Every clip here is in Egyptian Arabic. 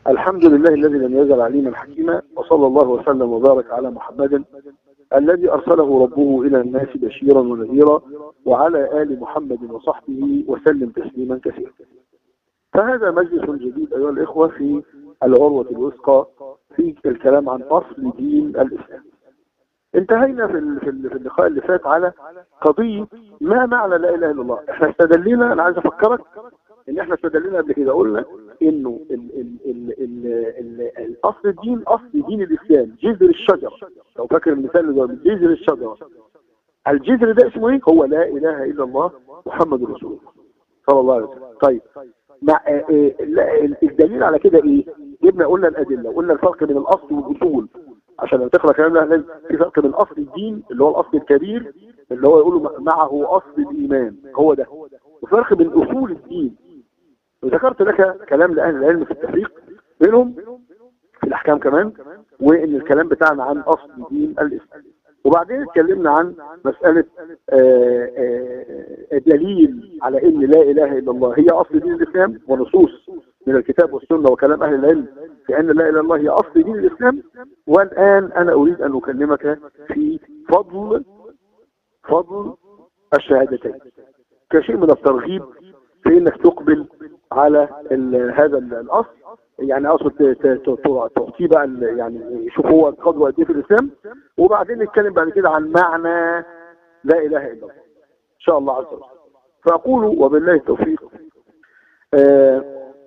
الحمد لله الذي لم يزل عليما حكيما وصلى الله وسلم وبارك على محمد الذي أرسله ربه إلى الناس بشيرا ونذيرا وعلى آل محمد وصحبه وسلم تسليما كثيرا فهذا مجلس جديد أيها الإخوة في العروة الوثقى في الكلام عن أصل دين الإسلام انتهينا في في اللقاء اللي فات على قضية ما معنى لا إله إلا الله احنا استدلنا أنا عايز أفكرك ان احنا استدلنا قبل كده قلنا انه ال ال ال ال ال الاصل الدين اصل دين الاسلام جذر الشجر لو فاكر المثال اللي ده جذر الشجره الجذر ده اسمه ايه هو لا اله الا الله محمد رسول الله صلى الله عليه وسلم طيب مع إيه الدليل على كده ايه جبنا قلنا الادله قلنا الفرق بين الاصل والاصول عشان لما تقرا كلامنا لازم في فرق بين اصل الدين اللي هو الاصل الكبير اللي هو يقولوا معه اصل الايمان هو ده وفرق بين اصول الدين وذكرت لك كلام لأهل العلم في التفريق بينهم في الأحكام كمان وإن الكلام بتاعنا عن أصل دين الإسلام وبعدين اتكلمنا عن مسألة آآ آآ دليل على إن لا إله إلا الله هي أصل دين الإسلام ونصوص من الكتاب والسنة وكلام أهل العلم في أن لا إله إلا الله هي أصل دين الإسلام والآن أنا أريد أن أكلمك في فضل فضل الشهادتين كشيء من الترغيب في انك تقبل على هذا الاصل يعني اقصد تعطيه بقى يعني شوف هو قدوه قد ايه في الاسلام وبعدين نتكلم بعد كده عن معنى لا اله الا الله ان شاء الله عز وجل فاقول وبالله التوفيق آآ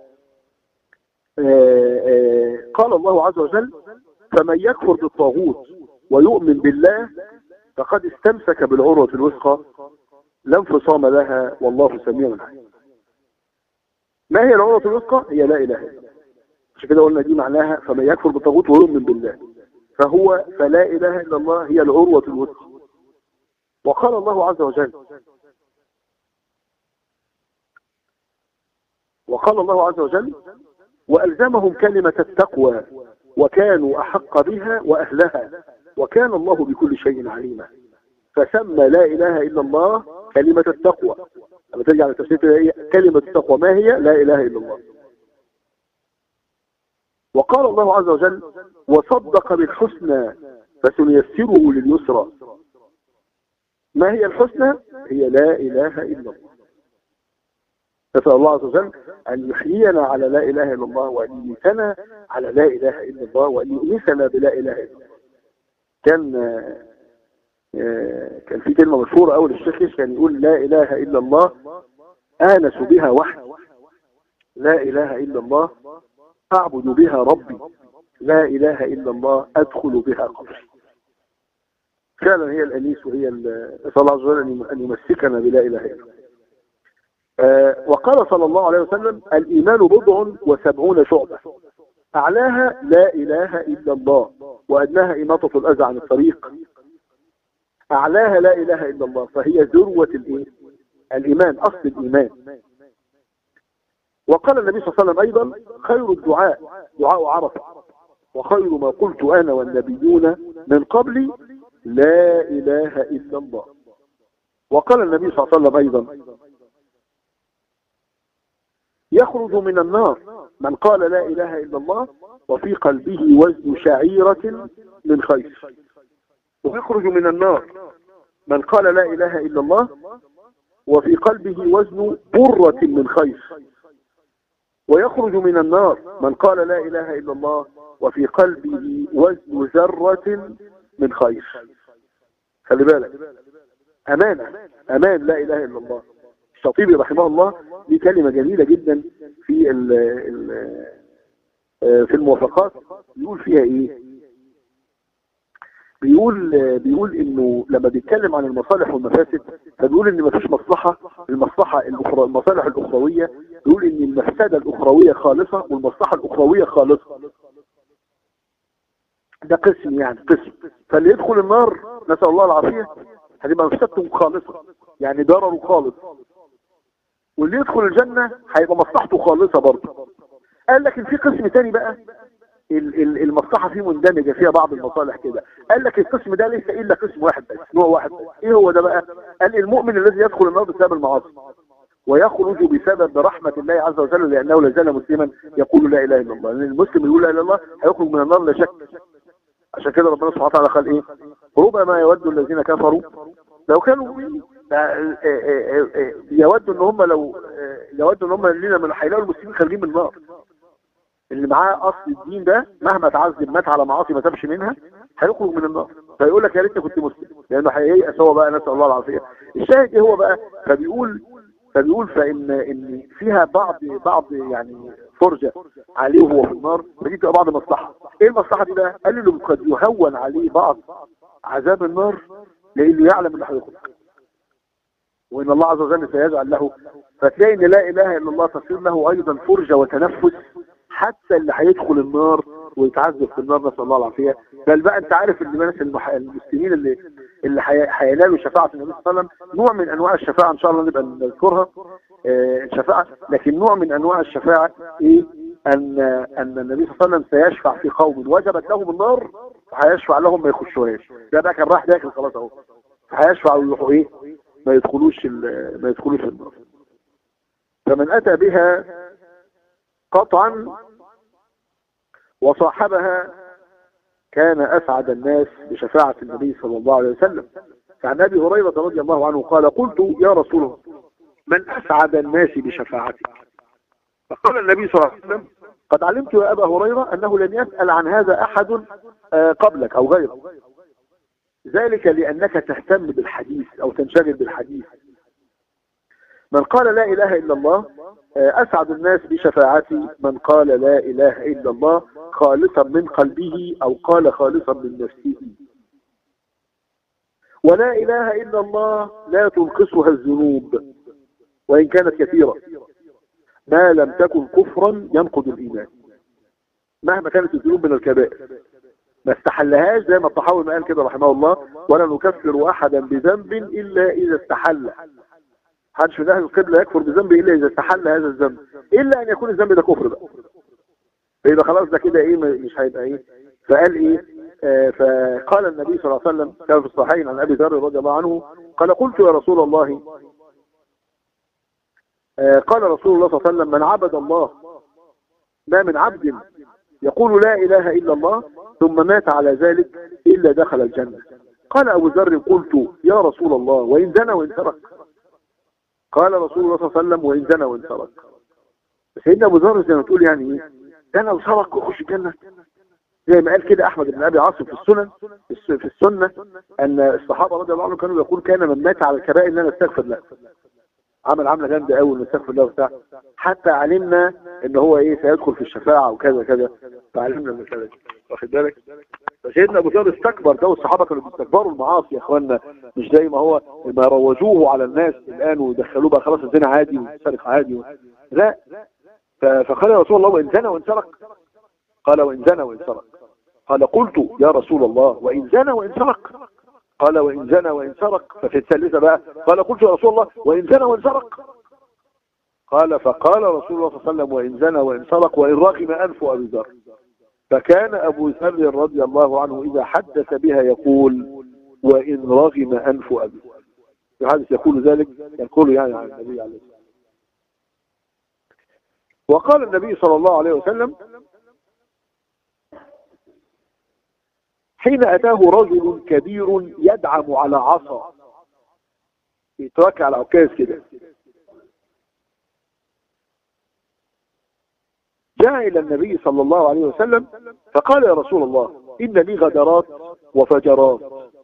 آآ قال الله عز وجل فمن يكفر بالطاغوت ويؤمن بالله فقد استمسك بالعروة الوثقى لا انفصام لها والله سميع عليم ما هي العروة الوثقى هي لا إله إلا عشان كده قلنا دي معناها فمن يكفر بالطاغوت ويؤمن بالله فهو فلا إله إلا الله هي العروة الوثقى وقال الله عز وجل وقال الله عز وجل وألزمهم كلمة التقوى وكانوا أحق بها وأهلها وكان الله بكل شيء عليما فسمى لا إله إلا الله كلمة التقوى لما ترجع لتفسير كلمة التقوى ما هي لا إله إلا الله وقال الله عز وجل وصدق بالحسنى فسنيسره لليسرى ما هي الحسنى هي لا إله إلا الله نسأل الله عز وجل أن يحيينا على لا إله إلا الله وأن يميتنا على لا إله إلا الله وأن يؤنسنا بلا إله إلا الله كان كان في كلمة مشهورة أول الشيخ كان يقول لا إله إلا الله آنس بها وحدي لا إله إلا الله أعبد بها ربي لا إله إلا الله أدخل بها قبري فعلا هي الأنيس وهي نسأل الله عز وجل أن يمسكنا بلا إله إلا الله آه وقال صلى الله عليه وسلم الإيمان بضع وسبعون شعبة أعلاها لا إله إلا الله وأدناها إماطة الأذى عن الطريق أعلاها لا إله إلا الله فهي ذروة الإيه؟ الإيمان أصل الإيمان وقال النبي صلى الله عليه وسلم أيضا خير الدعاء دعاء عرفة وخير ما قلت أنا والنبيون من قبلي لا إله إلا الله وقال النبي صلى الله عليه وسلم أيضا يخرج من النار من قال لا إله إلا الله وفي قلبه وزن شعيرة من خير ويخرج من النار من قال لا إله إلا الله وفي قلبه وزن برة من خير ويخرج من النار من قال لا إله إلا الله وفي قلبه وزن ذرة من خير خلي بالك أمانة أمان لا إله إلا الله الشاطبي رحمه الله دي كلمة جميلة جدا في ال ال في الموافقات يقول فيها ايه بيقول بيقول انه لما بيتكلم عن المصالح والمفاسد فبيقول ان مفيش مصلحة المصلحة الاخرى المصالح الاخروية بيقول ان المفسدة الاخروية خالصة والمصلحة الاخروية خالصة ده قسم يعني قسم فاللي يدخل النار نسأل الله العافية هتبقى مفسدته خالصة يعني ضرره خالص واللي يدخل الجنة هيبقى مصلحته خالصة برضه قال لكن في قسم تاني بقى المصلحة فيه مندمجة فيها بعض المصالح كده قال لك القسم ده ليس إلا قسم واحد بس نوع واحد بس إيه هو ده بقى قال المؤمن الذي يدخل النار بسبب المعاصي ويخرج بسبب رحمة الله عز وجل لأنه لا زال مسلما يقول لا إله إلا الله لأن المسلم يقول لا إله إلا الله هيخرج من النار لا شك عشان كده ربنا سبحانه وتعالى قال إيه ربما يود الذين كفروا لو كانوا مؤمنين يودوا ان هم لو يودوا ان هم لنا من هيلاقوا المسلمين خارجين من النار اللي معاه اصل الدين ده مهما تعذب مات على معاصي ما تمشي منها هيخرج من النار فيقول لك يا ريتني كنت مسلم لانه هييأس هو بقى نسال الله العافيه الشاهد ايه هو بقى فبيقول فبيقول فان ان فيها بعض بعض يعني فرجه عليه وهو في النار فدي تبقى بعض مصلحه ايه المصلحه دي بقى قال له قد يهون عليه بعض عذاب النار لانه يعلم انه هيخرج وان الله عز وجل سيجعل له فتلاقي ان لا اله الا الله تصير له ايضا فرجه وتنفس حتى اللي هيدخل النار ويتعذب في النار نسال الله العافيه بل بقى انت عارف ان الناس المح... المسلمين اللي اللي هينالوا شفاعه النبي صلى الله عليه وسلم نوع من انواع الشفاعه ان شاء الله نبقى نذكرها آه الشفاعه لكن نوع من انواع الشفاعه ايه ان ان النبي صلى الله عليه وسلم سيشفع في قوم وجبت لهم النار فهيشفع لهم ما يخشوهاش ده بقى كان راح داخل خلاص اهو فهيشفع ويروحوا ايه ما يدخلوش ما يدخلوش النار فمن اتى بها قطعا وصاحبها كان أسعد الناس بشفاعة النبي صلى الله عليه وسلم فعن أبي هريرة رضي الله عنه قال قلت يا رسول الله من أسعد الناس بشفاعتك فقال النبي صلى الله عليه وسلم قد علمت يا أبا هريرة أنه لن يسأل عن هذا أحد قبلك أو غيرك ذلك لأنك تهتم بالحديث أو تنشغل بالحديث من قال لا إله إلا الله أسعد الناس بشفاعتي من قال لا إله إلا الله خالصا من قلبه أو قال خالصا من نفسه ولا إله إلا الله لا تنقصها الذنوب وإن كانت كثيرة ما لم تكن كفرا ينقض الإيمان مهما كانت الذنوب من الكبائر ما استحلهاش زي ما الطحاوي قال كده رحمه الله ولا نكفر أحدا بذنب إلا إذا استحل محدش من اهل القبلة يكفر بذنب الا اذا استحل هذا الذنب الا ان يكون الذنب ده كفر بقى فيبقى خلاص ده كده ايه مش هيبقى ايه فقال ايه آه فقال النبي صلى الله عليه وسلم كان في الصحيحين عن ابي ذر رضي الله عنه قال قلت يا رسول الله آه قال رسول الله صلى الله عليه وسلم من عبد الله ما من عبد يقول لا اله الا الله ثم مات على ذلك الا دخل الجنه قال ابو ذر قلت يا رسول الله وان زنى وان سرق قال رسول الله صلى الله عليه وسلم وإن زنى وإن سرق سيدنا أبو ذر زي ما تقول يعني إيه زنى وسرق ويخش الجنة زي ما قال كده أحمد بن أبي عاصم في السنن في السنة أن الصحابة رضي الله عنهم كانوا يقول كان من مات على الكبائر إن أنا استغفر له عمل عملة جامدة قوي إنه استغفر الله وبتاع حتى علمنا إن هو إيه سيدخل في الشفاعة وكذا كذا فعلمنا من كذا واخد بالك فسيدنا ابو ذر استكبر ده والصحابه كانوا بيستكبروا المعاصي يا اخوانا مش زي ما هو ما روجوه على الناس الان ودخلوه بقى خلاص الزنا عادي والسرقه عادي و... لا فقال يا رسول الله وان زنى وان سرق قال وان زنى وان سرق قال قلت يا رسول الله وان زنى وان سرق قال وان زنى وان سرق ففي الثالثه بقى قال قلت يا رسول الله وان زنى وان سرق قال فقال رسول الله صلى الله عليه وسلم وان زنى وان سرق وان رغم انف ابي ذر فكان أبو ذر رضي الله عنه إذا حدث بها يقول وإن رغم أنف أبي في حدث يقول ذلك يقول يعني عن النبي عليه الصلاة وقال النبي صلى الله عليه وسلم حين أتاه رجل كبير يدعم على عصا يترك على عكاز كده جاء إلى النبي صلى الله عليه وسلم فقال يا رسول الله إن لي غدرات وفجرات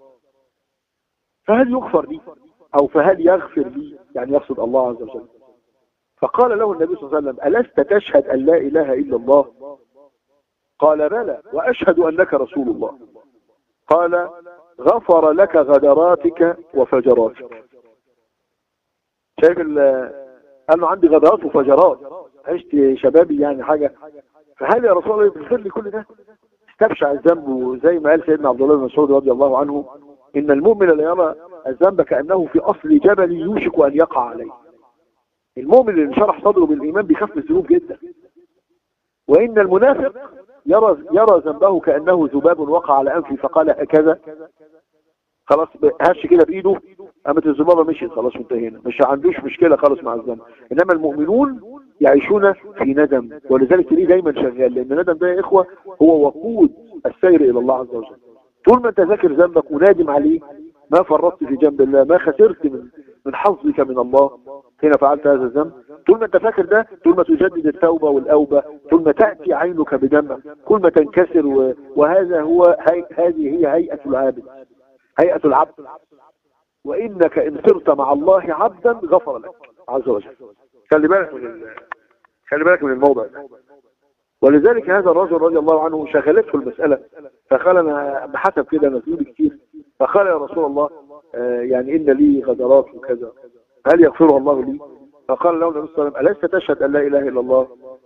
فهل يغفر لي أو فهل يغفر لي يعني يقصد الله عز وجل فقال له النبي صلى الله عليه وسلم ألست تشهد أن لا إله إلا الله قال بلى وأشهد أنك رسول الله قال غفر لك غدراتك وفجراتك شايف قال له عندي غدرات وفجرات عشت شبابي يعني حاجة فهل يا رسول الله يغفر لي كل ده استبشع الذنب وزي ما قال سيدنا عبد الله بن مسعود رضي الله عنه إن المؤمن لا يرى الذنب كأنه في أصل جبل يوشك أن يقع عليه المؤمن اللي انشرح صدره بالإيمان بيخاف من الذنوب جدا وإن المنافق يرى يرى ذنبه كأنه ذباب وقع على أنفه فقال هكذا خلاص هش كده بإيده قامت الذبابه مشيت خلاص منتهينا مش عندوش مشكله خالص مع الذنب انما المؤمنون يعيشون في ندم ولذلك تلاقيه دايما شغال لان الندم ده يا اخوه هو وقود السير الى الله عز وجل طول ما انت ذاكر ذنبك ونادم عليه ما فرطت في جنب الله ما خسرت من من حظك من الله حين فعلت هذا الذنب طول ما انت فاكر ده طول ما تجدد التوبة والأوبة طول ما تأتي عينك بدمع كل ما تنكسر و... وهذا هو هي... هذه هي هيئة العابد هيئة العبد وإنك إن صرت مع الله عبدا غفر لك عز وجل خلي بالك من ال... خلي بالك من الموضع ده ولذلك هذا الرجل رضي الله عنه شغلته المسألة فقال أنا بحسب كده نزول كتير فقال يا رسول الله آه يعني إن لي غدرات وكذا هل يغفرها الله لي فقال له النبي صلى الله عليه وسلم ألست تشهد أن لا إله إلا الله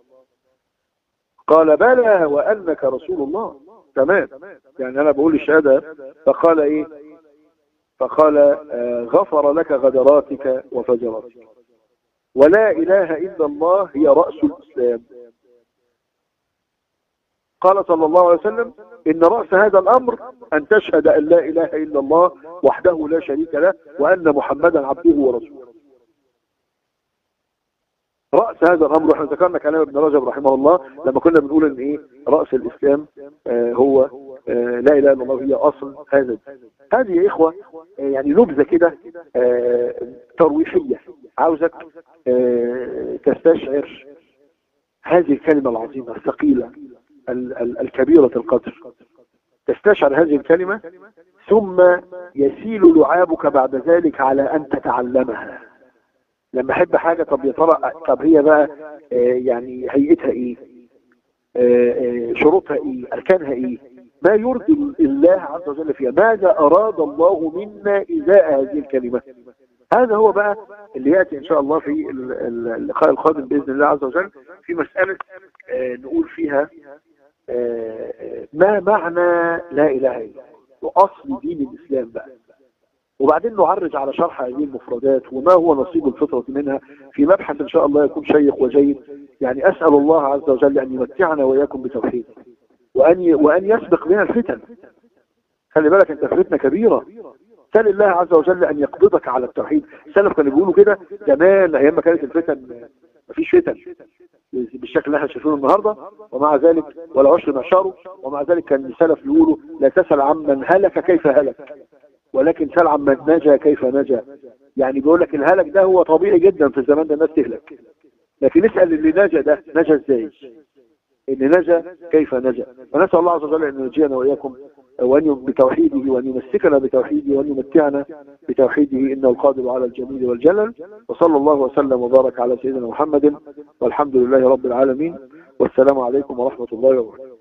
قال بلى وأنك رسول الله تمام يعني أنا بقول الشهادة فقال إيه فقال آه غفر لك غدراتك وفجراتك ولا إله إلا الله هي رأس الإسلام قال صلى الله عليه وسلم إن رأس هذا الأمر أن تشهد أن لا إله إلا الله وحده لا شريك له وأن محمدا عبده ورسوله رأس هذا الأمر احنا ذكرنا كلام ابن رجب رحمه الله لما كنا بنقول ان ايه رأس الإسلام آه هو آه لا إله إلا الله هي أصل هذا هذه يا إخوة آه يعني نبذة كده آه ترويحية عاوزك آه تستشعر هذه الكلمة العظيمة الثقيلة ال ال الكبيرة القدر تستشعر هذه الكلمة ثم يسيل لعابك بعد ذلك على أن تتعلمها لما احب حاجة طب يا ترى طب هي بقى آه يعني هيئتها ايه آه آه شروطها ايه اركانها ايه ما يرضي الله عز وجل فيها ماذا اراد الله منا ازاء هذه الكلمة هذا هو بقى اللي يأتي ان شاء الله في اللقاء القادم بإذن الله عز وجل في مسألة نقول فيها ما معنى لا اله الا الله واصل دين الاسلام بقى وبعدين نعرج على شرح هذه المفردات وما هو نصيب الفطرة منها في مبحث إن شاء الله يكون شيق وجيد يعني أسأل الله عز وجل أن يمتعنا وإياكم بتوحيد وأن وأن يسبق بنا الفتن خلي بالك أنت فتنة كبيرة سأل الله عز وجل أن يقبضك على التوحيد السلف كانوا بيقولوا كده زمان أيام ما كانت الفتن مفيش فتن بالشكل اللي احنا شايفينه النهارده ومع ذلك ولا عشر معشاره ومع ذلك كان السلف يقولوا لا تسأل عمن هلك كيف هلك ولكن سل عمن نجا كيف نجا يعني بيقول لك الهلك ده هو طبيعي جدا في الزمان ده الناس تهلك لكن اسأل اللي نجا ده نجا ازاي اللي نجا كيف نجا ونسأل الله عز وجل أن ينجينا وإياكم وأن بتوحيده وأن يمسكنا بتوحيده وأن يمتعنا بتوحيده إنه القادر على الجميل والجلل وصلى الله وسلم وبارك على سيدنا محمد والحمد لله رب العالمين والسلام عليكم ورحمة الله وبركاته